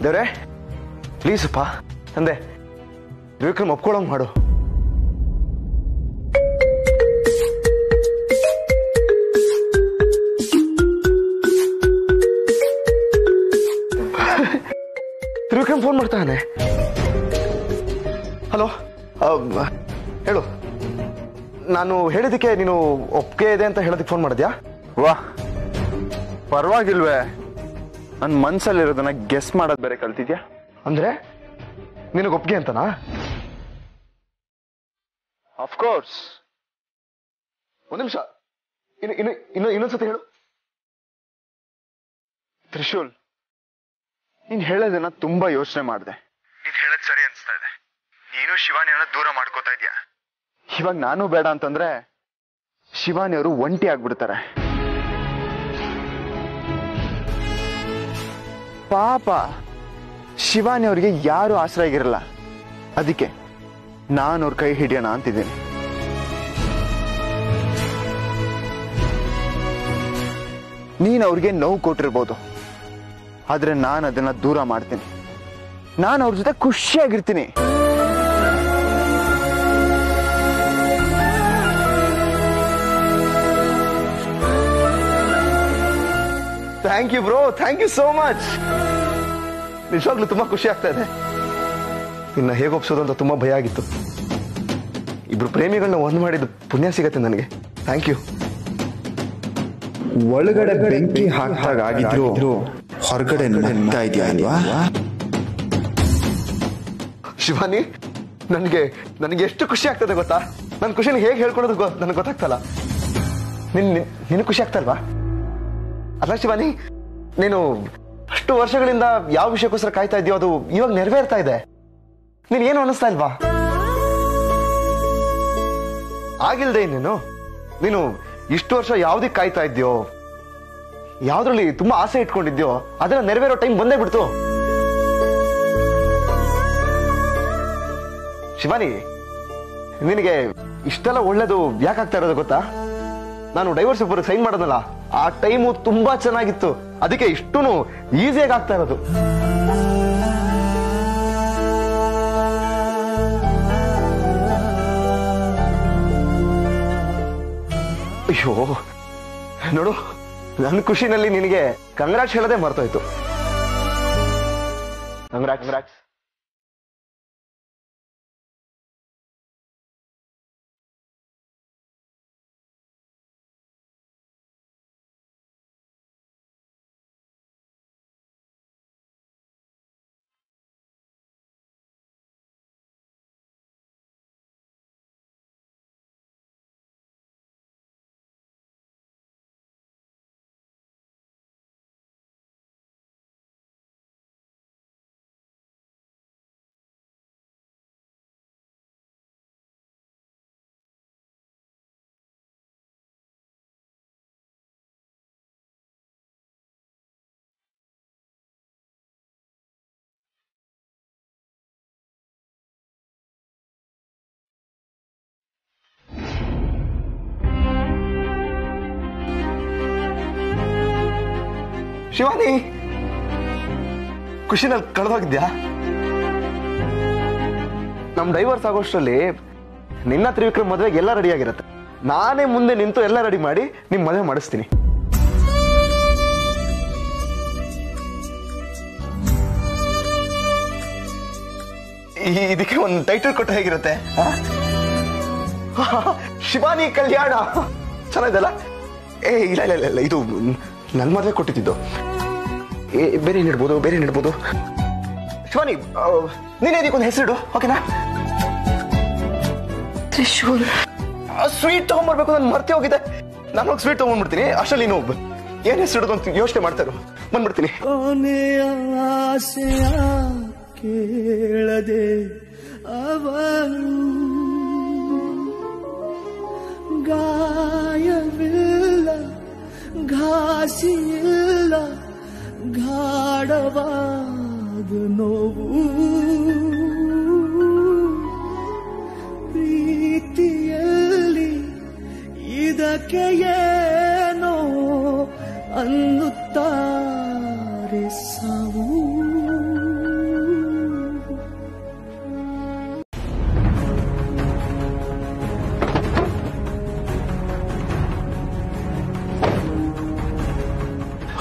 ದೇವ್ರೆ ಪ್ಲೀಸ್ ಅಪ್ಪ ತಂದೆ ತ್ರಿವಿಕ್ರಮ್ ಒಪ್ಕೊಳ್ಳೋಂಗ್ ಮಾಡು ತ್ರಿವಿಕ್ರಮ್ ಫೋನ್ ಮಾಡ್ತಾನೆ ಹಲೋ ಹೇಳು ನಾನು ಹೇಳಿದಕ್ಕೆ ನೀನು ಒಪ್ಪಿಗೆ ಇದೆ ಅಂತ ಹೇಳೋದಕ್ಕೆ ಫೋನ್ ಮಾಡಿದ್ಯಾ ವಾ ಪರವಾಗಿಲ್ವೇ ನನ್ನ ಮನ್ಸಲ್ಲಿರೋದನ್ನ ಗೆಸ್ ಮಾಡೋದ್ ಬೇರೆ ಕಲ್ತಿದ್ಯಾ ಅಂದ್ರೆ ನಿನಗೆ ಒಪ್ಪಿಗೆ ಅಂತನಾ ಅಫ್ಕೋರ್ಸ್ ಒಂದ್ ನಿಮಿಷ ಇನ್ನು ಇನ್ನು ಇನ್ನು ಇನ್ನೊಂದ್ಸತಿ ಹೇಳು ತ್ರಿಶೂಲ್ ನೀನ್ ಹೇಳೋದನ್ನ ತುಂಬಾ ಯೋಚನೆ ಮಾಡಿದೆ ನೀನ್ ಹೇಳದ್ ಸರಿ ಅನ್ಸ್ತಾ ಇದೆ ನೀನು ಶಿವಾನಿಯನ್ನ ದೂರ ಮಾಡ್ಕೋತಾ ಇದೀಯ ಇವಾಗ ನಾನು ಬೇಡ ಅಂತಂದ್ರೆ ಶಿವಾನಿ ಅವರು ಒಂಟಿ ಆಗ್ಬಿಡ್ತಾರೆ ಪಾಪ ಶಿವಾನಿ ಅವ್ರಿಗೆ ಯಾರು ಆಶ್ರಯ ಆಗಿರಲ್ಲ ಅದಕ್ಕೆ ನಾನು ಅವ್ರ ಕೈ ಹಿಡಿಯೋಣ ಅಂತಿದ್ದೀನಿ ನೀನ್ ಅವ್ರಿಗೆ ನೋವು ಕೊಟ್ಟಿರ್ಬೋದು ಆದ್ರೆ ನಾನು ಅದನ್ನ ದೂರ ಮಾಡ್ತೀನಿ ನಾನು ಅವ್ರ ಜೊತೆ ಖುಷಿಯಾಗಿರ್ತೀನಿ thank you bro thank you so much ನಿಜವಾಗ್ಲೂ ತುಂಬಾ ಖುಷಿ ಆಗ್ತಾ ಇದೆ ಇನ್ನ ಹೇಗೆ ಒಪ್ಸೋದು ಅಂತ ತುಂಬಾ ಭಯ ಆಗಿತ್ತು ಇಬ್ರು ಪ್ರೇಮಿಗಳನ್ನ ಒಂದ್ ಮಾಡಿದ ಪುಣ್ಯ ಸಿಗತ್ತೆ ನನಗೆ ಥ್ಯಾಂಕ್ ಯು ಒಳಗಡೆ ಬೆಂಕಿ ಹಾಕ್ದಾಗ ಆಗಿದ್ರು ಹೊರಗಡೆ ನಗ್ತಾ ಇದೆಯಾ ಅಲ್ವಾ ಶಿವಾನಿ ನನಗೆ ನನಗೆ ಎಷ್ಟು ಖುಷಿ ಆಗ್ತದೆ ಗೊತ್ತಾ ನನ್ನ ಖುಷಿನ ಹೇಗೆ ಹೇಳ್ಕೊಡೋದು ಗೊ ನನಗೆ ಗೊತ್ತಾಗ್ತಲ್ಲ ನಿನ್ ನಿನ್- ನಿನಗೆ ಖುಷಿ ಆಗ್ತಲ್ವಾ ಅಲ್ಲ ಶಿವಾನಿ ನೀನು ಅಷ್ಟು ವರ್ಷಗಳಿಂದ ಯಾವ ವಿಷಯಕ್ಕೋಸ್ಕರ ಕಾಯ್ತಾ ಇದೆಯೋ ಅದು ಇವಾಗ ನೆರವೇರ್ತಾ ಇದೆ ನೀನ್ ಏನು ಅನಿಸ್ತಾ ಇಲ್ವಾ ಆಗಿಲ್ದೆ ಇನ್ನೇನು ನೀನು ಇಷ್ಟು ವರ್ಷ ಯಾವ್ದಕ್ಕೆ ಕಾಯ್ತಾ ಇದ್ಯೋ ಯಾವ್ದ್ರಲ್ಲಿ ತುಂಬಾ ಆಸೆ ಇಟ್ಕೊಂಡಿದ್ಯೋ ಅದನ್ನ ನೆರವೇರೋ ಟೈಮ್ ಬಂದೇ ಬಿಡ್ತು ಶಿವಾನಿ ನಿನಗೆ ಇಷ್ಟೆಲ್ಲ ಒಳ್ಳೇದು ಯಾಕಾಗ್ತಾ ಇರೋದು ಗೊತ್ತಾ ನಾನು ಡೈವರ್ಸ್ ಒಬ್ಬರು ಸೈನ್ ಮಾಡೋದಲ್ಲ ಆ ಟೈಮು ತುಂಬಾ ಚೆನ್ನಾಗಿತ್ತು ಅದಕ್ಕೆ ಇಷ್ಟೂ ಈಸಿಯಾಗಿ ಆಗ್ತಾ ಇರೋದು ಅಯ್ಯೋ ನೋಡು ನನ್ನ ಖುಷಿನಲ್ಲಿ ನಿನಗೆ ಕಂಗ್ರಾಟ್ಸ್ ಹೇಳದೆ ಮರ್ತೋಯ್ತು ಕಂಗ್ರಾಟ್ಸ್ ಕಂಗ್ರಾಟ್ಸ್ ಶಿವಾನಿ ಖುಷಿನಲ್ಲಿ ಕಳೆದೋಗಿದ್ಯಾ ನಮ್ ಡೈವರ್ಸ್ ಆಗೋಷ್ಟರಲ್ಲಿ ನಿನ್ನ ತ್ರಿವಿಕ್ರಮ್ ಮದುವೆಗೆ ಎಲ್ಲ ರೆಡಿ ಆಗಿರುತ್ತೆ ನಾನೇ ಮುಂದೆ ನಿಂತು ಎಲ್ಲ ರೆಡಿ ಮಾಡಿ ನಿಮ್ ಮದುವೆ ಮಾಡಿಸ್ತೀನಿ ಈ- ಇದಕ್ಕೆ ಒಂದು ಟೈಟಲ್ ಕೊಟ್ಟು ಹೇಗಿರುತ್ತೆ ಆ? ಶಿವಾನಿ ಕಲ್ಯಾಣ ಚೆನ್ನಾಗಿದೆಲ್ಲ ಏ ಇಲ್ಲ ಇಲ್ಲ ಇಲ್ಲ, ಇಲ್ಲ ಇದು ನನ್ನ ಮದುವೆ ಕೊಟ್ಟಿದ್ದು ಏ ಬೇರೆ ಏನ್ ಇಡ್ಬೋದು ಬೇರೆ ಏನ್ ಇಡ್ಬೋದು ಶಿವಾನಿ ಆ, ನೀನೇ ಇದಕ್ಕೊಂದು ಹೆಸರಿಡು ಓಕೆನಾ ತ್ರಿಶೂಲ್ ಸ್ವೀಟ್ ತಗೊಂಡ್ಬರ್ಬೇಕು ನಾನು ಮರ್ತೆ ಹೋಗಿದೆ ನಾನು ಹೋಗಿ ಸ್ವೀಟ್ ತಗೊಂಡ್ಬಿಡ್ತೀನಿ ಅಷ್ಟರಲ್ಲಿ ನೀನು ಏನ್ ಹೆಸರಿಡೋದು ಅಂತ ಯೋಚನೆ ಮಾಡ್ತಾರು ಬಂದ್ಬಿಡ್ತೀನಿ ಕೊನೆಯ ಆಸೆಯ ಕೇಳದೆ ಅವನು ಗಾಯವಿಲ್ಲ ಘಾಸಿಯಿಲ್ಲ ಗಾಢವಾದ ನೋವು ಪ್ರೀತಿಯಲ್ಲಿ ಇದಕ್ಕೆ ಏನೋ ಅನ್ನುತ್ತಾರೆ ಸಾವು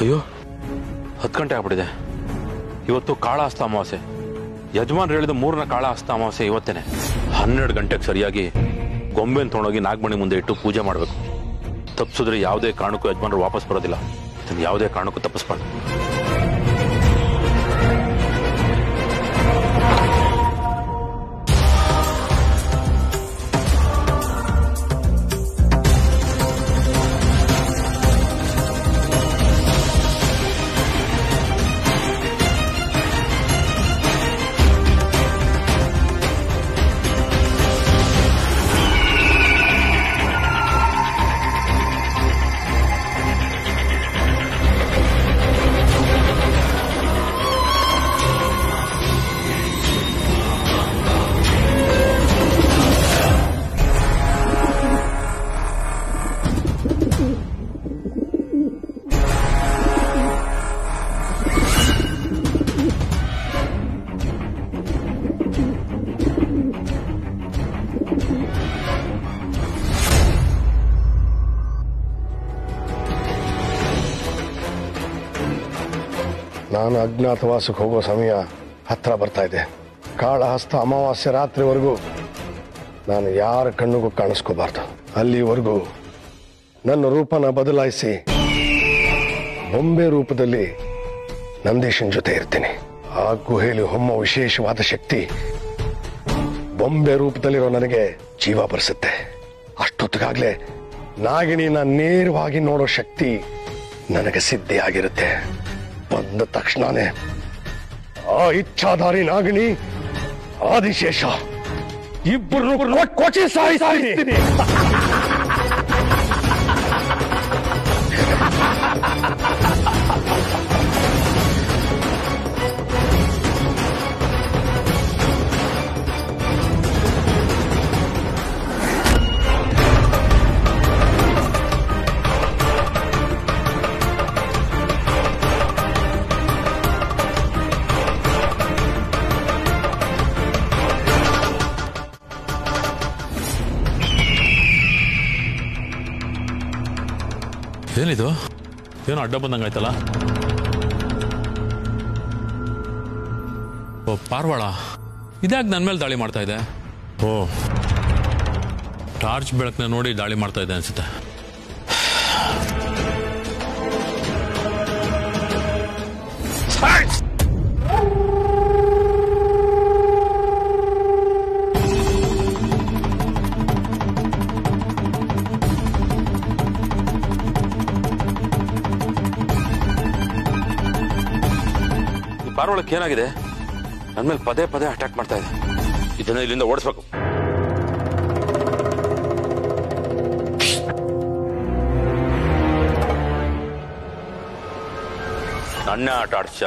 ಅಯ್ಯೋ ಹತ್ತು ಗಂಟೆ ಆಗ್ಬಿಟ್ಟಿದೆ ಇವತ್ತು ಕಾಳ ಹಸ್ತ ಅಮಾವಾಸ್ಯೆ ಯಜಮಾನ್ ಹೇಳಿದ ಮೂರನ ಕಾಳ ಹಸ್ತ ಅಮಾವಾಸ್ಯೆ ಇವತ್ತೇನೆ ಹನ್ನೆರಡು ಗಂಟೆಗೆ ಸರಿಯಾಗಿ ಗೊಂಬೆನ ತೊಗೊಂಡೋಗಿ ನಾಗಮಣಿ ಮುಂದೆ ಇಟ್ಟು ಪೂಜೆ ಮಾಡಬೇಕು ತಪ್ಪಿಸಿದ್ರೆ ಯಾವುದೇ ಕಾರಣಕ್ಕೂ ಯಜಮಾನರು ವಾಪಸ್ ಬರೋದಿಲ್ಲ ಇದನ್ನು ಯಾವುದೇ ಕಾರಣಕ್ಕೂ ತಪ್ಪಿಸ್ಬಾರ್ದು ನಾನು ಅಜ್ಞಾತವಾಸಕ್ಕೆ ಹೋಗೋ ಸಮಯ ಹತ್ರ ಬರ್ತಾ ಇದೆ ಕಾಳಹಸ್ತ ಅಮಾವಾಸ್ಯೆ ರಾತ್ರಿವರೆಗೂ ನಾನು ಯಾರ ಕಣ್ಣಿಗೂ ಕಾಣಿಸ್ಕೋಬಾರ್ದು ಅಲ್ಲಿವರೆಗೂ ನನ್ನ ರೂಪನ ಬದಲಾಯಿಸಿ ಬೊಂಬೆ ರೂಪದಲ್ಲಿ ನಂದೀಶನ್ ಜೊತೆ ಇರ್ತೀನಿ ಆ ಗುಹೆಯಲ್ಲಿ ಹೊಮ್ಮೋ ವಿಶೇಷವಾದ ಶಕ್ತಿ ಬೊಂಬೆ ರೂಪದಲ್ಲಿರೋ ನನಗೆ ಜೀವ ಬರೆಸುತ್ತೆ ಅಷ್ಟೊತ್ತಿಗಾಗ್ಲೇ ನಾಗಿಣಿನ ನೇರವಾಗಿ ನೋಡೋ ಶಕ್ತಿ ನನಗೆ ಸಿದ್ಧಿ ಆಗಿರುತ್ತೆ ಬಂದ ತಕ್ಷಣನೇ ಆ ಇಚ್ಛಾಧಾರಿ ನಾಗಿಣಿ ಆದಿಶೇಷ ಇಬ್ಬರು ಕೊಚ್ಚಿ ಸಾಯಿಸ್ತೀನಿ ಏನಿದು ಏನೋ ಅಡ್ಡ ಬಂದಂಗಾಯ್ತಲ್ಲ ಓ ಪಾರ್ವಾಳ ಇದ್ಯಾಕೆ ನನ್ನ ಮೇಲೆ ದಾಳಿ ಮಾಡ್ತಾ ಇದೆ ಓ ಟಾರ್ಚ್ ಬೆಳಕನ್ನ ನೋಡಿ ದಾಳಿ ಮಾಡ್ತಾ ಇದೆ ಅನ್ಸುತ್ತೆ ಈ ಪಾರ್ವಾಳಕ್ಕೆ ಏನಾಗಿದೆ ನನ್ನ ಮೇಲೆ ಪದೇ ಪದೇ ಅಟ್ಯಾಕ್ ಮಾಡ್ತಾ ಇದೆ ಇದನ್ನ ಇಲ್ಲಿಂದ ಓಡಿಸ್ಬೇಕು ನನ್ನ ಆಟ ಆಡ್ಸ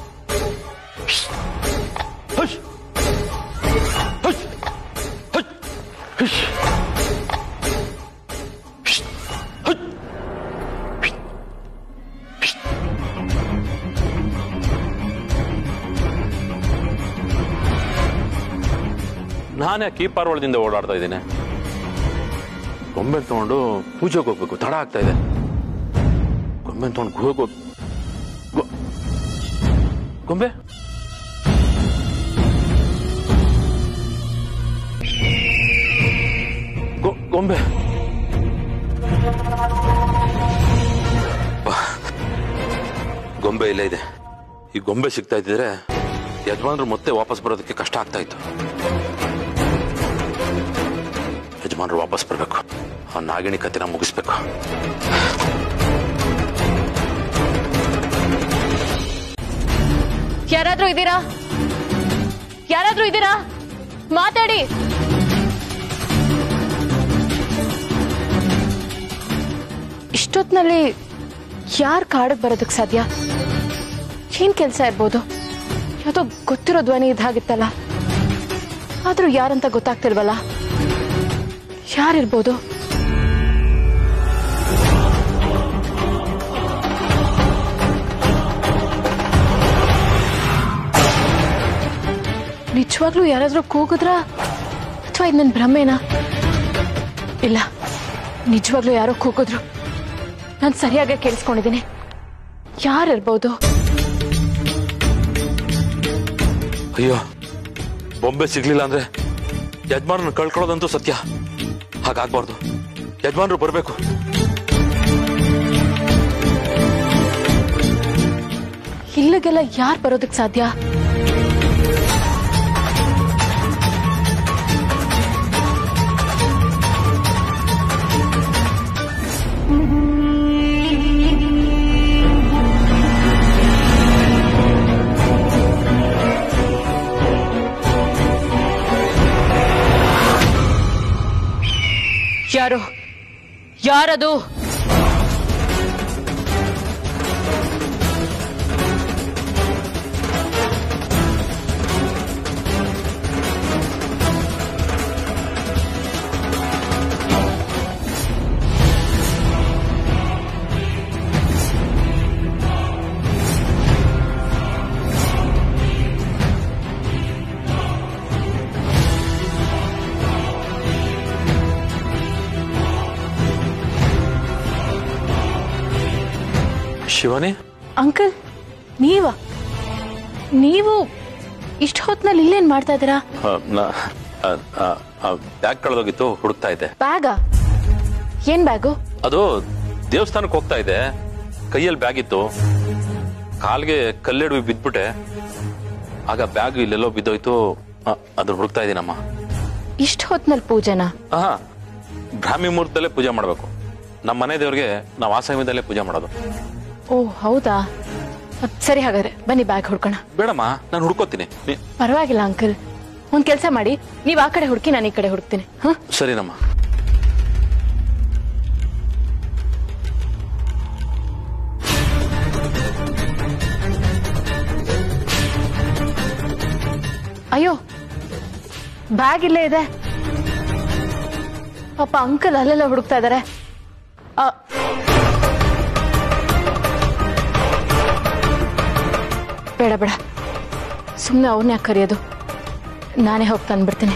ನಾನೇ ಕೀ ಪಾರ್ವಾಳದಿಂದ ಓಡಾಡ್ತಾ ಇದ್ದೀನಿ ಗೊಂಬೆ ತಗೊಂಡು ಪೂಜೆಗೆ ಹೋಗ್ಬೇಕು ತಡ ಆಗ್ತಾ ಇದೆ ಗೊಂಬೆ ತಗೊಂಡು ಗುಹೆಗೆ ಹೋಗ್ ಗೊ- ಗೊಂಬೆ ಗೊ- ಗೊಂಬೆ ಬಾ. ಗೊಂಬೆ ಇಲ್ಲೇ ಇದೆ ಈ ಗೊಂಬೆ ಸಿಗ್ತಾ ಇದ್ದಿದ್ರೆ ಯಜಮಾನ್ರು ಮತ್ತೆ ವಾಪಸ್ ಬರೋದಕ್ಕೆ ಕಷ್ಟ ಆಗ್ತಾ ಇತ್ತು ಯಜಮಾನ್ರು ವಾಪಸ್ ಬರಬೇಕು ಆ ನಾಗಿಣಿ ಕತೆನ ಮುಗಿಸ್ಬೇಕು ಯಾರಾದ್ರೂ ಇದ್ದೀರಾ ಯಾರಾದ್ರೂ ಇದ್ದೀರಾ ಮಾತಾಡಿ ಇಷ್ಟೊತ್ನಲ್ಲಿ ಯಾರು ಕಾಡಕ್ ಬರೋದಕ್ ಸಾಧ್ಯ ಏನ್ ಕೆಲ್ಸ ಇರ್ಬೋದು ಯಾವ್ದೋ ಗೊತ್ತಿರೋ ಧ್ವನಿ ಇದ್ದಾಗಿತ್ತಲ್ಲ ಆದ್ರೂ ಯಾರಂತ ಗೊತ್ತಾಗ್ತಿಲ್ವಲ್ಲ ಯಾರಿರ್ಬೋದು ನಿಜವಾಗ್ಲೂ ಯಾರಾದ್ರೂ ಕೂಗಿದ್ರಾ ಅಥವಾ ಇದು ನನ್ನ ಭ್ರಮೆನಾ ಇಲ್ಲ ನಿಜವಾಗ್ಲೂ ಯಾರೋ ಕೂಗಿದ್ರು ನಾನು ಸರಿಯಾಗಿ ಕೇಳಿಸ್ಕೊಂಡಿದ್ದೀನಿ ಯಾರಿರ್ಬೋದು ಅಯ್ಯೋ ಬೊಂಬೆ ಸಿಗ್ಲಿಲ್ಲ ಅಂದ್ರೆ ಯಜಮಾನ್ರನ್ನ ಕಳ್ಕೊಳ್ಳೋದಂತೂ ಸತ್ಯ ಹಾಗಾಗ್ಬಾರ್ದು ಯಜಮಾನ್ರು ಬರ್ಬೇಕು ಇಲ್ಲಿಗೆಲ್ಲ ಯಾರು ಬರೋದಕ್ ಸಾಧ್ಯ ಯಾರು ಯಾರದು ಶಿವಾನಿ ಅಂಕಲ್ ನೀವ ನೀವು ಇಷ್ಟ ಹೊತ್ನಲ್ಲಿ ಇಲ್ಲೇನ್ ಮಾಡ್ತಾ ಇದ್ದೀರಾ ಬ್ಯಾಗ್ ಕಳೆದೋಗಿತ್ತು ಹುಡುಕ್ತಾ ಇದ್ದೆ ಬ್ಯಾಗ ಏನ್ ಬ್ಯಾಗು ಅದು ದೇವಸ್ಥಾನಕ್ಕೆ ಹೋಗ್ತಾ ಇದ್ದೆ ಕೈಯಲ್ಲಿ ಬ್ಯಾಗ್ ಇತ್ತು ಕಾಲ್ಗೆ ಕಲ್ಲೆಡವಿ ಬಿದ್ಬಿಟ್ಟೆ ಆಗ ಬ್ಯಾಗ್ ಇಲ್ಲೆಲ್ಲೋ ಬಿದ್ದೋಯ್ತು ಆ, ಅದನ್ನ ಹುಡುಕ್ತಾ ಇದ್ದೀನಮ್ಮ ಇಷ್ಟ ಹೊತ್ನಲ್ಲಿ ಪೂಜೆನಾ ಹಾ ಬ್ರಾಹ್ಮಿ ಮುಹೂರ್ತದಲ್ಲೇ ಪೂಜೆ ಮಾಡಬೇಕು ನಮ್ಮ ಮನೆ ದೇವ್ರಿಗೆ ನಾವು ಆ ಸಮಯದಲ್ಲೇ ಪೂಜೆ ಮಾಡೋದು ಓ ಹೌದಾ ಅಹ್, ಸರಿ ಹಾಗಾದ್ರೆ ಬನ್ನಿ ಬ್ಯಾಗ್ ಹುಡ್ಕೋಣ ಬೇಡಮ್ಮ ನಾನು ಹುಡ್ಕೋತೀನಿ ನೀ- ಪರವಾಗಿಲ್ಲ ಅಂಕಲ್ ಒಂದ್ ಕೆಲಸ ಮಾಡಿ ನೀವ್ ಆ ಕಡೆ ಹುಡುಕಿ ನಾನು ಈ ಕಡೆ ಹುಡುಕ್ತೀನಿ ಹ ಸರಿನಮ್ಮ ಅಯ್ಯೋ ಬ್ಯಾಗ್ ಇಲ್ಲೇ ಇದೆ ಪಾಪ ಅಂಕಲ್ ಅಲ್ಲೆಲ್ಲ ಹುಡುಕ್ತಾ ಇದಾರೆ ಆ, ಬೇಡ ಬೇಡ ಸುಮ್ಮನೆ ಅವ್ರನ್ನ ಯಾಕೆ ಕರೆಯೋದು ನಾನೇ ಹೋಗಿ ತಂದ್ಬಿಡ್ತೀನಿ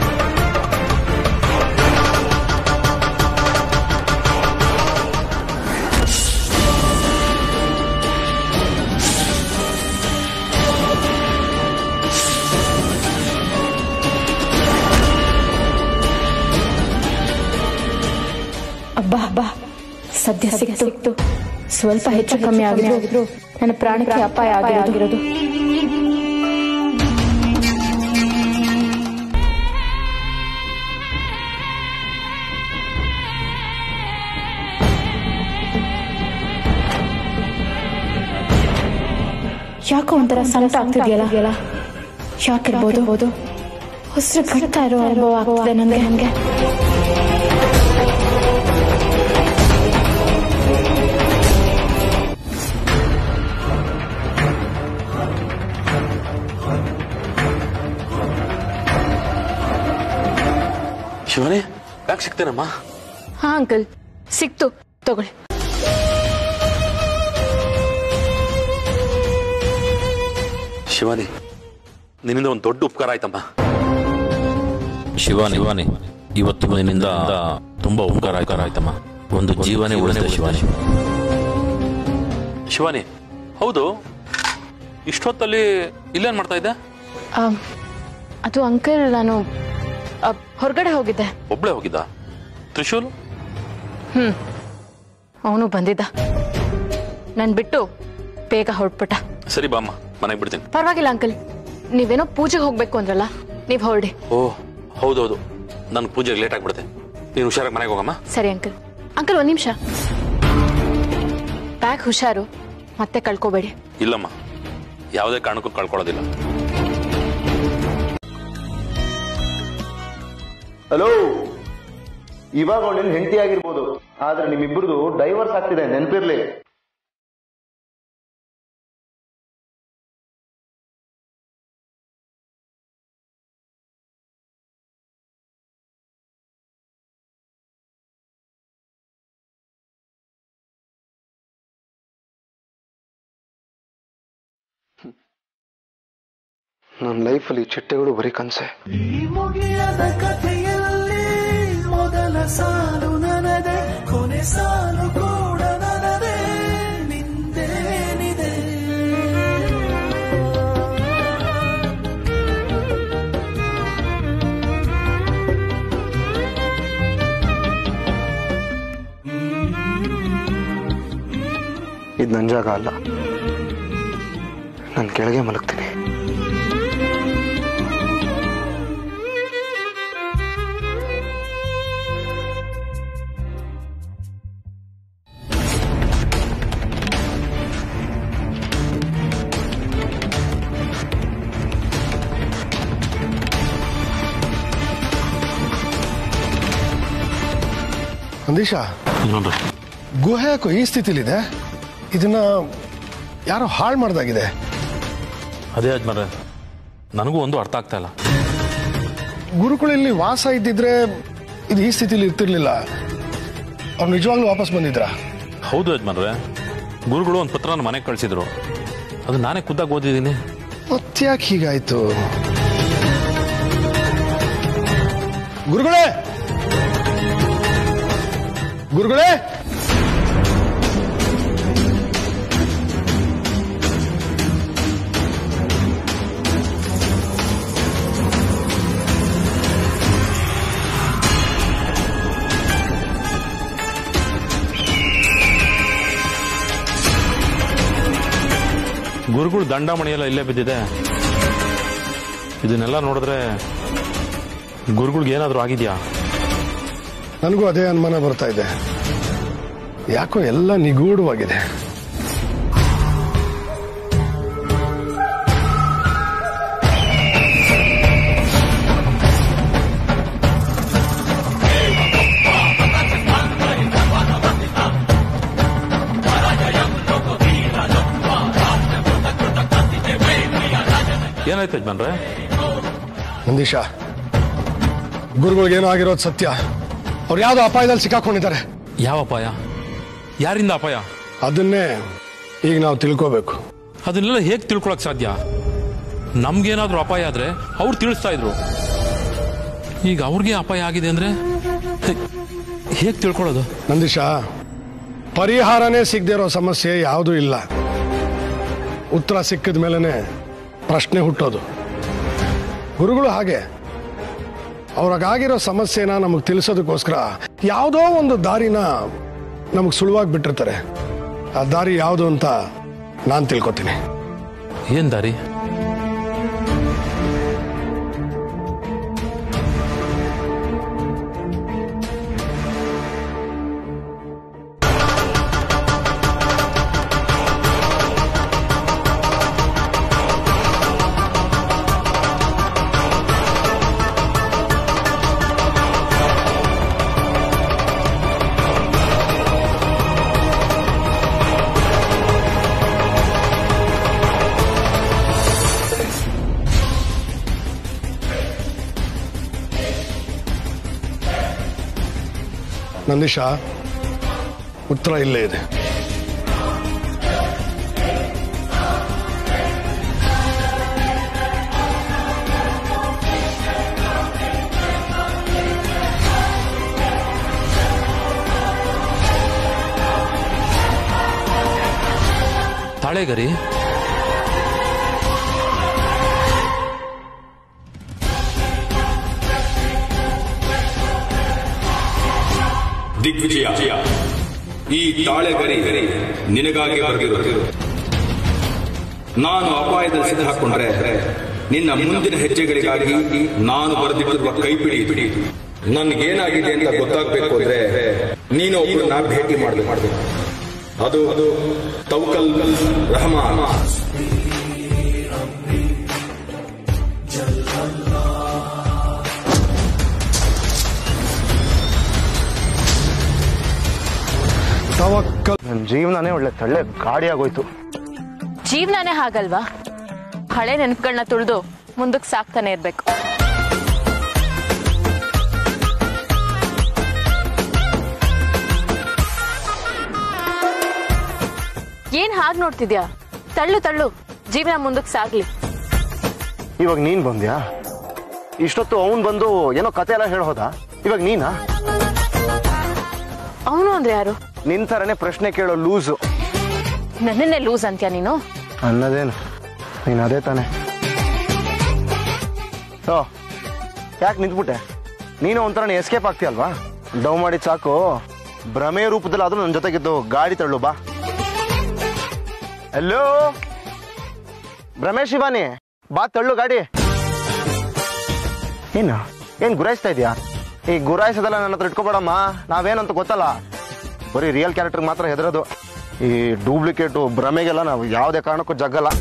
ಅಬ್ಬಾ ಅಬ್ಬಾ ಸದ್ಯ ಸಿಕ್ತು ಸ್ವಲ್ಪ ಹೆಚ್ಚು ಕಮ್ಮಿ ಆಗಿದ್ರು ನನ್ನ ಪ್ರಾಣಕ್ಕೆ ಅಪಾಯ ಆಗಿರೋದು ಯಾಕೋ ಒಂಥರ ಸಂಕಟ ಆಗ್ತಿದೆಯಲ್ಲ ಯಾಕಿರ್ಬೋದು ಹೊಸರು ಕಟ್ತಾ ಇರೋ ಅನುಭವ ಆಗ್ತದೆ ನನಗೆ ನನಗೆ ಶಿವಾನಿ ಬ್ಯಾಗ್ ಸಿಗ್ತೇನಮ್ಮ ಹಾ ಅಂಕಲ್ ಸಿಕ್ತು ತಗೊಳ್ಳಿ ಶಿವಾನಿ ನಿನ್ನಿಂದ ಒಂದು ದೊಡ್ಡ ಉಪಕಾರ ಆಯ್ತಮ್ಮ ಶಿವಾನಿ ಶಿವಾನಿ ಇವತ್ತು ನಿನ್ನಿಂದ ತುಂಬಾ ಉಪಕಾರ ಆಯ್ತಾರ ಆಯ್ತಮ್ಮ ಒಂದು ಜೀವನೇ ಉಳಿಸಿದೆ ಶಿವಾನಿ ಶಿವಾನಿ ಹೌದು ಇಷ್ಟೊತ್ತಲ್ಲಿ ಇಲ್ಲೇನ್ ಮಾಡ್ತಾ ಇದ್ದೆ ಆಮ್, ಅದು ಅಂಕಲ್ ನಾನು ಆ, ಹೊರಗಡೆ ಹೋಗಿದ್ದೆ ಒಬ್ಳೆ ಹೋಗಿದ್ದ ತ್ರಿಶೂಲ್ ಹ್ಮ್ ಅವನು ಬಂದಿದ್ದ ನನ್ ಬಿಟ್ಟು ಬೇಗ ಹೊರಟ್ಬಿಟ್ಟ ಸರಿ ಬಾಮ್ಮ ಮನೆಗೆ ಬಿಡ್ತೀನಿ ಪರವಾಗಿಲ್ಲ ಅಂಕಲ್ ನೀವೇನೋ ಪೂಜೆಗೆ ಹೋಗ್ಬೇಕು ಅಂದ್ರಲ್ಲ ನೀವ್ ಹೊರಡಿ ಓ ಹೌದೌದು ನನ್ನ ಪೂಜೆಗೆ ಲೇಟ್ ಆಗ್ಬಿಡುತ್ತೆ ನೀನು ಹುಷಾರಾಗಿ ಮನೆಗೆ ಹೋಗಮ್ಮ ಸರಿ ಅಂಕಲ್ ಅಂಕಲ್ ಒಂದ್ ನಿಮಿಷ ಬ್ಯಾಗ್ ಹುಷಾರು ಮತ್ತೆ ಕಳ್ಕೊಬೇಡಿ ಇಲ್ಲಮ್ಮ ಯಾವುದೇ ಕಾರಣಕ್ಕೂ ಕಳ್ಕೊಳ್ಳೋದಿಲ್ಲ ಹಲೋ ಇವಾಗ ಅವಳಿನ ಹೆಂಡತಿ ಆಗಿರ್ಬೋದು ಆದ್ರೆ ನಿಮ್ಮಿಬ್ಬರದು ಡೈವರ್ಸ್ ಆಗ್ತಿದೆ ನೆನಪಿರ್ಲಿ ನನ್ನ ಲೈಫಲ್ಲಿ ಚಿಟ್ಟೆಗಳು ಬರೀ ಕನ್ಸೆ ಈ ಮುಗಿಯದ ಕಥೆಯಲ್ಲಿ ಮೊದಲ ಸಾಲು ನನದೆ ಕೊನೆ ಸಾಲು ಕೂಡ ನನದೆ ನಿಂದೆ ಇದು ನನ್ನ ಜಾಗ ಅಲ್ಲ ನಾನು ಕೆಳಗೆ ಮಲಗ್ತೀನಿ ನಂದೀಶಾ ಇನ್ನೊಂದು ಗುಹೆ ಯಾಕೋ ಈ ಸ್ಥಿತಿಲಿದೆ ಇದನ್ನ ಯಾರೋ ಹಾಳು ಮಾಡ್ದಾಗಿದೆ ಅದೇ ಯಜಮಾನ್ರೆ ನನಗೂ ಒಂದು ಅರ್ಥ ಆಗ್ತಾ ಇಲ್ಲ ಗುರುಗಳು ಇಲ್ಲಿ ವಾಸ ಇದ್ದಿದ್ರೆ ಇದು ಈ ಸ್ಥಿತಿಲಿ ಇರ್ತಿರ್ಲಿಲ್ಲ ಅವ್ರು ನಿಜವಾಗ್ಲೂ ವಾಪಸ್ ಬಂದಿದ್ರಾ ಹೌದು ಯಜಮಾನ್ರೆ ಗುರುಗಳು ಒಂದು ಪತ್ರನ ಮನೆಗೆ ಕಳಿಸಿದ್ರು ಅದು ನಾನೇ ಖುದ್ದಾಗಿ ಓದಿದ್ದೀನಿ ಮತ್ತ್ಯಾಕೆ ಹೀಗಾಯ್ತು ಗುರುಗಳೇ ಗುರುಗಳೇ ಗುರುಗಳು ದಂಡಮಣಿ ಎಲ್ಲ ಇಲ್ಲೇ ಬಿದ್ದಿದೆ ಇದನ್ನೆಲ್ಲ ನೋಡಿದ್ರೆ ಗುರುಗಳಿಗೆ ಏನಾದರೂ ಆಗಿದೆಯಾ ನನಗೂ ಅದೇ ಅನುಮಾನ ಬರ್ತಾ ಇದೆ ಯಾಕೋ ಎಲ್ಲ ನಿಗೂಢವಾಗಿದೆ ಏನಾಯ್ತು ಯಜಮಾನ್ರೆ ನಂದೀಶ ಗುರುಗಳಿಗೇನೋ ಆಗಿರೋದು ಸತ್ಯ ಅವ್ರು ಯಾವ್ದೋ ಅಪಾಯದಲ್ಲಿ ಸಿಕ್ಕಾಕೊಂಡಿದ್ದಾರೆ ಯಾವ ಅಪಾಯ ಯಾರಿಂದ ಅಪಾಯ ಅದನ್ನೇ ಈಗ ನಾವು ತಿಳ್ಕೋಬೇಕು ಅದನ್ನೆಲ್ಲ ಹೇಗೆ ತಿಳ್ಕೊಳಕ್ ಸಾಧ್ಯ ನಮ್ಗೇನಾದ್ರೂ ಅಪಾಯ ಆದ್ರೆ ಅವ್ರು ತಿಳಿಸ್ತಾ ಇದ್ರು ಈಗ ಅವ್ರಿಗೆ ಅಪಾಯ ಆಗಿದೆ ಅಂದ್ರೆ ಹೇಗೆ ತಿಳ್ಕೊಳ್ಳೋದು ನಂದೀಶ ಪರಿಹಾರನೇ ಸಿಗದೆ ಇರೋ ಸಮಸ್ಯೆ ಯಾವುದೂ ಇಲ್ಲ ಉತ್ತರ ಸಿಕ್ಕಿದ ಮೇಲೇ ಪ್ರಶ್ನೆ ಹುಟ್ಟೋದು ಗುರುಗಳು ಹಾಗೆ ಅವ್ರಿಗಾಗಿರೋ ಸಮಸ್ಯೆನ ನಮಗೆ ತಿಳಿಸೋದಕ್ಕೋಸ್ಕರ ಯಾವುದೋ ಒಂದು ದಾರಿನ ನಮಗೆ ಸುಳುವಾಗಿ ಬಿಟ್ಟಿರ್ತಾರೆ ಆ ದಾರಿ ಯಾವುದು ಅಂತ ನಾನು ತಿಳ್ಕೊತೀನಿ ಏನ್ ದಾರಿ ನಂದೀಶ ಉತ್ತರ ಇಲ್ಲೇ ಇದೆ ತಾಳೆಗರಿ ದಿಗ್ವಿಜಯ ಈ ತಾಳೆಗರಿ ನಿನಗಾಗಿ ಬರೆದಿರುವುದು ನಾನು ಅಪಾಯದಲ್ಲಿ ಸಿಕ್ಕಾಕೊಂಡ್ರೆ ನಿನ್ನ ಮುಂದಿನ ಹೆಜ್ಜೆಗಳಿಗಾಗಿ ನಾನು ಬರೆದಿಟ್ಟಿರುವ ಕೈಪಿಡಿ ಇದು ನನ್ಗೇನಾಗಿದೆ ಅಂತ ಗೊತ್ತಾಗ್ಬೇಕು ಅಂದ್ರೆ ನೀನು ಒಬ್ಬರನ್ನ ಭೇಟಿ ಮಾಡಬೇಕು ಅದು ಅದು ತೌಕಲ್ ರಹಮಾನ್ ತವಕ್ಕಲ್ ನನ್ನ ಜೀವನನೇ ಒಳ್ಳೆ ತಳ್ಳೆ ಗಾಡಿ ಆಗೋಯ್ತು ಜೀವನನೇ ಹಾಗಲ್ವಾ ಹಳೆ ನೆನಪುಗಳನ್ನ ತುಳಿದು ಮುಂದಕ್ಕೆ ಸಾಕ್ತಾನೆ ಇರ್ಬೇಕು ಏನ್ ಹಾಗ್ ನೋಡ್ತಿದ್ಯಾ ತಳ್ಳು ತಳ್ಳು ಜೀವನ ಮುಂದಕ್ಕೆ ಸಾಗ್ಲಿ ಇವಾಗ ನೀನ್ ಬಂದ್ಯಾ ಇಷ್ಟೊತ್ತು ಅವನ್ ಬಂದು ಏನೋ ಕತೆ ಎಲ್ಲ ಹೇಳ್ಬೋದಾ ಇವಾಗ ನೀನಾ ಅವನು ಅಂದ್ರೆ ಯಾರು ನಿನ್ ಥರನೇ ಪ್ರಶ್ನೆ ಕೇಳೋ ಲೂಸು ನನ್ನನ್ನೇ ಲೂಸ್ ಅಂತ್ಯಾ ನೀನು ಅನ್ನೋದೇನು ನೀನು ಅದೇ ತಾನೆ ಓ ಯಾಕೆ ನಿಂತ್ಬಿಟ್ಟೆ ನೀನು ಒಂಥರ ಎಸ್ಕೇಪ್ ಆಗ್ತೀಯಲ್ವಾ ಡವ್ ಮಾಡಿದ್ ಸಾಕು ಭ್ರಮೆ ರೂಪದಲ್ಲಿ ಆದ್ರೂ ನನ್ನ ಜೊತೆಗಿದ್ದು ಗಾಡಿ ತಳ್ಳು ಬಾ ಹಲೋ ರಮೇಶ್ ಶಿವಾನಿ ಬಾ ತಳ್ಳು ಗಾಡಿ ಏನು ಏನ್ ಗುರಾಯಿಸ್ತಾ ಇದೀಯಾ ಈ ಗುರಾಯಿಸೋದೆಲ್ಲ ನನ್ನ ಹತ್ರ ಇಟ್ಕೋಬೇಡಮ್ಮ ನಾವೇನಂತ ಗೊತ್ತಲ್ಲ ಬರೀ ರಿಯಲ್ ಕ್ಯಾರೆಕ್ಟರ್ ಮಾತ್ರ ಹೆದರೋದು ಈ ಡೂಪ್ಲಿಕೇಟು ಭ್ರಮೆಗೆಲ್ಲ ನಾವು ಯಾವುದೇ ಕಾರಣಕ್ಕೂ ಜಗ್ಗಲ್ಲ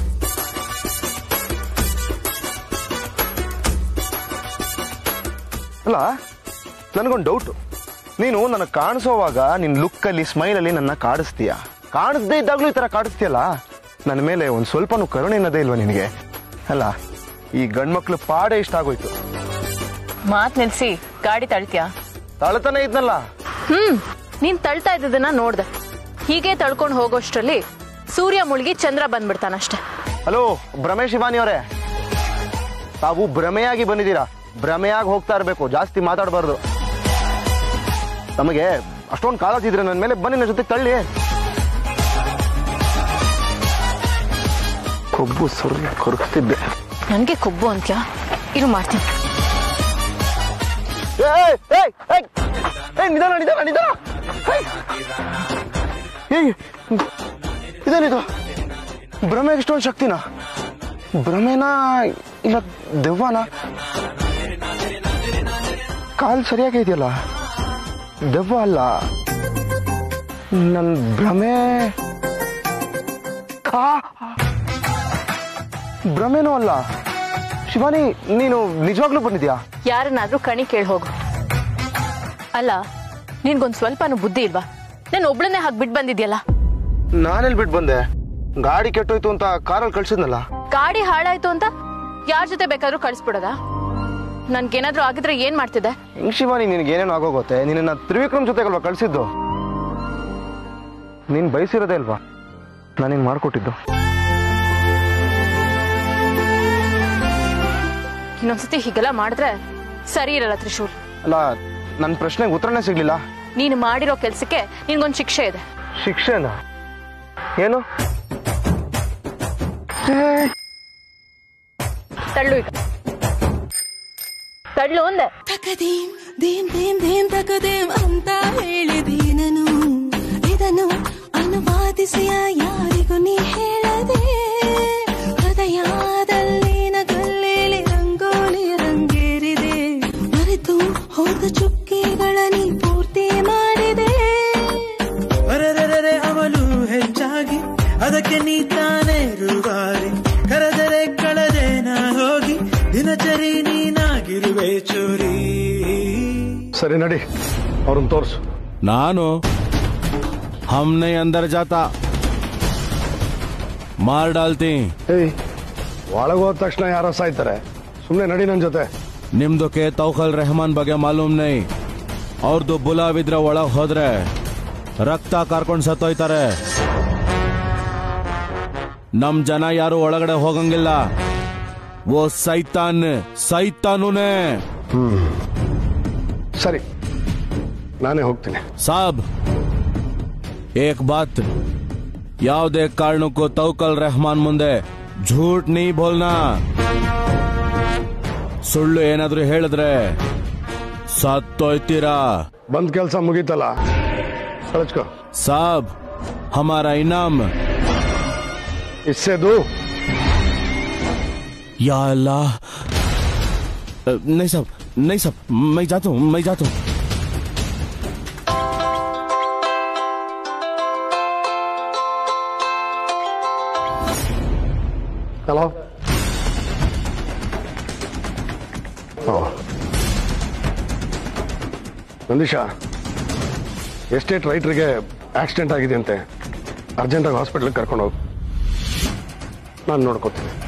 ಅಲ್ಲ ನನಗೊಂದು ಡೌಟು ನೀನು ನನಗೆ ಕಾಣಿಸೋವಾಗ ನಿನ್ನ ಲುಕ್ಕಲ್ಲಿ ಸ್ಮೈಲಲ್ಲಿ ನನ್ನ ಕಾಡಿಸ್ತೀಯ ಕಾಣಿಸ್ದೇ ಇದ್ದಾಗಲೂ ಈ ಥರ ಕಾಡಿಸ್ತೀಯಲ್ಲ ನನ್ನ ಮೇಲೆ ಒಂದು ಸ್ವಲ್ಪನೂ ಕರುಣೆ ಅನ್ನೋದೇ ಇಲ್ವಾ ನಿನಗೆ ಅಲ್ಲ ಈ ಗಂಡ್ಮಕ್ಳು ಪಾಡೇ ಇಷ್ಟ ಆಗೋಯ್ತು ಮಾತ್ ನಿಲ್ಸಿ ಗಾಡಿ ತಳ್ತ್ಯಾ ತಳತನೇ ಇದ್ನಲ್ಲ ಹ್ಮ್ ನೀನ್ ತಳ್ತಾ ಇದ್ದದನ್ನ ನೋಡ್ದೆ ಹೀಗೆ ತಳ್ಕೊಂಡು ಹೋಗೋಷ್ಟ್ರಲ್ಲಿ ಸೂರ್ಯ ಮುಳುಗಿ ಚಂದ್ರ ಬಂದ್ಬಿಡ್ತಾನಷ್ಟೆ ಹಲೋ ಭ್ರಮೆ ಶಿವಾನಿ ಅವರೇ ತಾವು ಭ್ರಮೆಯಾಗಿ ಬಂದಿದ್ದೀರಾ ಭ್ರಮೆಯಾಗಿ ಹೋಗ್ತಾ ಇರಬೇಕು ಜಾಸ್ತಿ ಮಾತಾಡಬಾರ್ದು ತಮಗೆ ಅಷ್ಟೊಂದು ಕಾಳಜಿ ಇದ್ರೆ ನನ್ನ ಮೇಲೆ ಬನ್ನಿ ನನ್ನ ಜೊತೆ ತಳ್ಳಿ ಕೊಬ್ಬು ಸುರ್ರಿ ಕೊರಗ್ತಿದ್ದೆ ನನ್ಗೆ ಕೊಬ್ಬು ಅಂತ್ಯ ಇರು ಮಾಡ್ತೀನಿ ಏಯ್, ಏಯ್, ಏಯ್, ಏಯ್, ನಿಧಾನ ನಿಧಾನ ನಿಧಾನ ಏಯ್. ಏಯ್, ಇದೇನಿದು ಭ್ರಮೆಗೆ ಇಷ್ಟೊಂದು ಶಕ್ತಿನ ಭ್ರಮೆನಾ ಇಲ್ಲ ದೆವ್ವನ ಕಾಲ್ ಸರಿಯಾಗಿ ಇದೆಯಲ್ಲ ದೆವ್ವ ಅಲ್ಲ ನನ್ ಭ್ರಮೆ ಕಾ ಭ್ರಮೆನೂ ಅಲ್ಲ ಶಿವಾನಿ ನೀನು ನಿಜವಾಗ್ಲೂ ಬಂದಿದ್ಯಾ ಯಾರನ್ನಾದ್ರೂ ಕಣಿ ಕೇಳಿ ಹೋಗು ಅಲ್ಲ ನಿನ್ಗೊಂದ್ ಸ್ವಲ್ಪನೂ ಬುದ್ಧಿ ಇಲ್ವಾ ನಾನು ಒಬ್ಳನ್ನೇ ಹಾಗೆ ಬಿಟ್ಟು ಬಂದಿದ್ಯಲ್ಲ ನಾನೆಲ್ಲಿ ಬಿಟ್ಟು ಬಂದೆ ಗಾಡಿ ಕೆಟ್ಟೋಯ್ತು ಅಂತ ಕಾರಲ್ಲಿ ಕಳ್ಸಿದ್ನಲ್ಲ ಗಾಡಿ ಹಾಳಾಯ್ತು ಅಂತ ಯಾರ ಜೊತೆ ಬೇಕಾದ್ರೂ ಕಳಿಸ್ಬಿಡೋದಾ ನನ್ಗೇನಾದ್ರೂ ಆಗಿದ್ರೆ ಏನ್ ಮಾಡ್ತಿದ್ದೆ ಹೆಂಗ್ ಶಿವಾನಿ ನಿನ್ಗೆ ಏನೇನು ಆಗೋಗುತ್ತೆ ನಿನ್ನ ತ್ರಿವಿಕ್ರಮ್ ಜೊತೆಗಲ್ವಾ ಕಳ್ಸಿದ್ದು ನೀನ್ ಬಯಸಿರೋದೇ ಅಲ್ವಾ ನಾನು ಹಿಂಗ್ ಮಾಡ್ಕೊಟ್ಟಿದ್ದು ಇನ್ನೊಂದ್ಸತಿ ಹೀಗೆಲ್ಲ ಮಾಡಿದ್ರೆ ಸರಿ ಇರಲ್ಲ ತ್ರಿಶೂಲ್ ಅಲ್ಲ ನನ್ನ ಪ್ರಶ್ನೆಗೆ ಉತ್ತರನೇ ಸಿಗ್ಲಿಲ್ಲ ನೀನು ಮಾಡಿರೋ ಕೆಲ್ಸಕ್ಕೆ ನಿನ್ಗೊಂದ್ ಶಿಕ್ಷೆ ಇದೆ ಶಿಕ್ಷೆನ ಏನು ತಳ್ಳು ಈಗ ತಳ್ಳು ಅಂದೆ ತಕದೇಂ ದೇಂ ದೇಂ ದೇಂ ತಕದೇಂ ಅಂತ ಹೇಳಿದೀನನು ಇದನ್ನು ಅನುವಾದಿಸಿಯ ಯಾರಿಗೂ ನೀ ಹೇಳದೆ ಹೃದಯದಲ್ಲಿನ ಗಲ್ಲೇಲಿ ರಂಗೋಲಿ ರಂಗೇರಿದೆ ಮರೆತು ಹೋದ ಚುಕ್ಕಿಗಳ ನೀ ಪೂರ್ತಿ ಮಾಡಿದೆ ಅರೆರೆರೆ ಅವಳು ಹೆಚ್ಚಾಗಿ ಅದಕ್ಕೆ ನೀ ತಾನೇ ರೂವಾರಿ ಕರೆದರೆ ಕಳೆದೆ ನಾ ಹೋಗಿ ದಿನಚರಿ ನೀನಾಗಿರುವೆ ಚೋರಿ ಸರಿ ನಡಿ ಅವ್ರನ್ನ ತೋರ್ಸು ನಾನು हम नहीं अंदर जाता मार डालती ಏಯ್ ಒಳಗೆ ಹೋದ ತಕ್ಷಣ ಯಾರೋ ಸಾಯ್ತಾರೆ ಸುಮ್ಮನೆ ನಡಿ ನನ್ನ ಜೊತೆ ನಿಮ್ದಕ್ಕೆ ತೌಖಲ್ ರೆಹಮಾನ್ ಬಗ್ಗೆ ಮಾಲೂಮ್ ನೈ ಅವ್ರದ್ದು ಬುಲಾವಿದ್ರೆ ಒಳಗ್ ಹೋದ್ರೆ ರಕ್ತ ಕಾರ್ಕೊಂಡ್ ಸತ್ತೋಯ್ತಾರೆ ನಮ್ ಜನ ಯಾರು ಒಳಗಡೆ ಹೋಗಂಗಿಲ್ಲ ಓ ಸೈತಾನ್ ಸೈತಾನುನೇ ಸರಿ ನಾನೇ ಹೋಗ್ತೀನಿ ಸಾಬ್ ಏಕ್ ಬಾತ್ ಯಾವುದೇ ಕಾರಣಕ್ಕೂ ತೌಕಲ್ ರೆಹಮಾನ್ ಮುಂದೆ ಝೂಟ್ ನೀ ಬೋಲ್ನಾ ಸುಳ್ಳು ಏನಾದ್ರೂ ಹೇಳಿದ್ರೆ ಸತ್ತೋಯ್ತೀರಾ ಬಂದ್ ಕೆಲಸ ಮುಗೀತಲ್ಲ ಕಳಿಸ್ಕೋ ಸಾಬ್ ಹಮಾರಾ ಇನಾಮ್ ಇಸ್ಸೆ ದೂ या अल्लाह अ, नहीं साहब नहीं साहब मैं जाता हूँ मैं जाता हूँ ಹಲೋ ಓ ನಂದೀಶ ಎಸ್ಟೇಟ್ ರೈಟ್ರಿಗೆ ಆಕ್ಸಿಡೆಂಟ್ ಆಗಿದೆ ಅಂತೆ ಅರ್ಜೆಂಟಾಗಿ ಹಾಸ್ಪಿಟ್ಲಿಗೆ ಕರ್ಕೊಂಡು ಹೋಗು ನಾನು ನೋಡ್ಕೋತೀನಿ